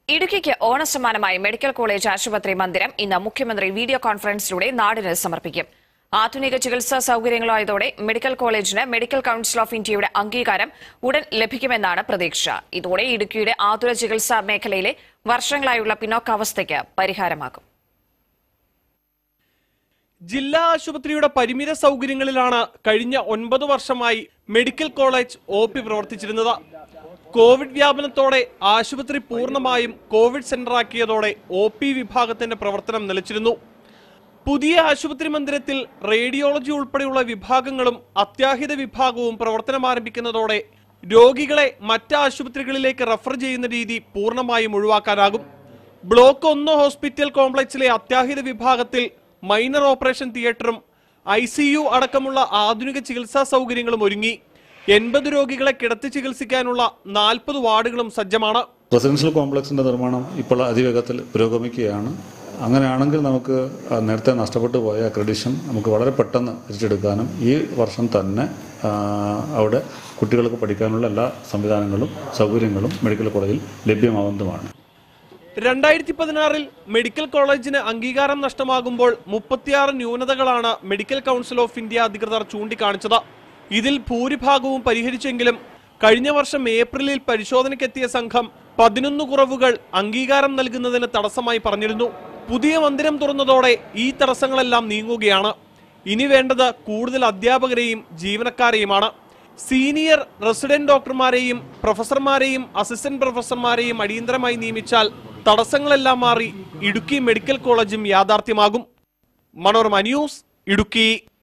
ഇടുക്കിക്ക് ഓണസമ്മാനമായി medical college ആശുപത്രി മന്ദിരം ഇന്ന് മുഖ്യമന്ത്രി വീഡിയോ കോൺഫറൻസിലൂടെ നാടിന് സമർപ്പിക്കും ആധുനിക ചികിത്സാ സൌകര്യങ്ങളായതോടെ മെഡിക്കൽ കോളേജിന് മെഡിക്കൽ കൌൺസിൽ ഓഫ് ഇന്ത്യയുടെ അംഗീകാരം ഉടൻ ലഭിക്കുമെന്നാണ് പ്രതീക്ഷ ഇതോടെ ഇടുക്കിയുടെ ആതുര ചികിത്സാ മേഖലയിലെ വർഷങ്ങളായുള്ള പിന്നോക്കാവസ്ഥയ്ക്ക് പരിഹാരമാകും ജില്ലാ ആശുപത്രിയുടെ പരിമിത സൗകര്യങ്ങളിലാണ് കഴിഞ്ഞ ഒൻപത് വർഷമായി മെഡിക്കൽ കോളേജ് ഒ പി പ്രവർത്തിച്ചിരുന്നത് കോവിഡ് വ്യാപനത്തോടെ ആശുപത്രി പൂർണ്ണമായും കോവിഡ് സെന്ററാക്കിയതോടെ ഒ പി വിഭാഗത്തിന്റെ പ്രവർത്തനം നിലച്ചിരുന്നു പുതിയ ആശുപത്രി മന്ദിരത്തിൽ റേഡിയോളജി ഉൾപ്പെടെയുള്ള വിഭാഗങ്ങളും അത്യാഹിത വിഭാഗവും പ്രവർത്തനം ആരംഭിക്കുന്നതോടെ രോഗികളെ മറ്റ് ആശുപത്രികളിലേക്ക് റഫർ ചെയ്യുന്ന രീതി പൂർണ്ണമായും ഒഴിവാക്കാനാകും ബ്ലോക്ക് ഒന്ന് ഹോസ്പിറ്റൽ കോംപ്ലക്സിലെ അത്യാഹിത വിഭാഗത്തിൽ മൈനർ ഓപ്പറേഷൻ തിയേറ്ററും ഐ സി യു അടക്കമുള്ള ആധുനിക ചികിത്സാ സൗകര്യങ്ങളും ഒരുങ്ങി എൺപത് രോഗികളെ കിടത്തി ചികിത്സിക്കാനുള്ള നാൽപ്പത് വാർഡുകളും സജ്ജമാണ് റെസിഡൻഷ്യൽ കോംപ്ലക്സിന്റെ നിർമ്മാണം ഇപ്പോൾ അതിവേഗത്തിൽ പുരോഗമിക്കുകയാണ് അങ്ങനെയാണെങ്കിൽ നമുക്ക് ആ, നേരത്തെ നഷ്ടപ്പെട്ടു പോയ അക്രഡിഷൻ നമുക്ക് വളരെ പെട്ടെന്ന് തിരിച്ചെടുക്കാനും ഈ വർഷം തന്നെ ആ, അവിടെ കുട്ടികൾക്ക് പഠിക്കാനുള്ള എല്ലാ സംവിധാനങ്ങളും സൗകര്യങ്ങളും മെഡിക്കൽ കോളേജിൽ ലഭ്യമാവുന്നതുമാണ് രണ്ടായിരത്തി പതിനാറിൽ മെഡിക്കൽ കോളേജിന് അംഗീകാരം നഷ്ടമാകുമ്പോൾ മുപ്പത്തിയാറ് ന്യൂനതകളാണ് മെഡിക്കൽ കൗൺസിൽ ഓഫ് ഇന്ത്യ അധികൃതർ ചൂണ്ടിക്കാണിച്ചത് ഇതിൽ ഭൂരിഭാഗവും പരിഹരിച്ചെങ്കിലും കഴിഞ്ഞ വർഷം ഏപ്രിലിൽ പരിശോധനയ്ക്കെത്തിയ സംഘം പതിനൊന്ന് കുറവുകൾ അംഗീകാരം നൽകുന്നതിന് തടസ്സമായി പറഞ്ഞിരുന്നു പുതിയ മന്ദിരം തുറന്നതോടെ ഈ തടസ്സങ്ങളെല്ലാം നീങ്ങുകയാണ് ഇനി വേണ്ടത് കൂടുതൽ അധ്യാപകരെയും ജീവനക്കാരെയുമാണ് സീനിയർ റെസിഡന്റ് ഡോക്ടർമാരെയും പ്രൊഫസർമാരെയും അസിസ്റ്റന്റ് പ്രൊഫസർമാരെയും അടിയന്തരമായി നിയമിച്ചാൽ തടസ്സങ്ങളെല്ലാം മാറി ഇടുക്കി മെഡിക്കൽ കോളേജും യാഥാർത്ഥ്യമാകും മനോരമ ന്യൂസ് ഇടുക്കി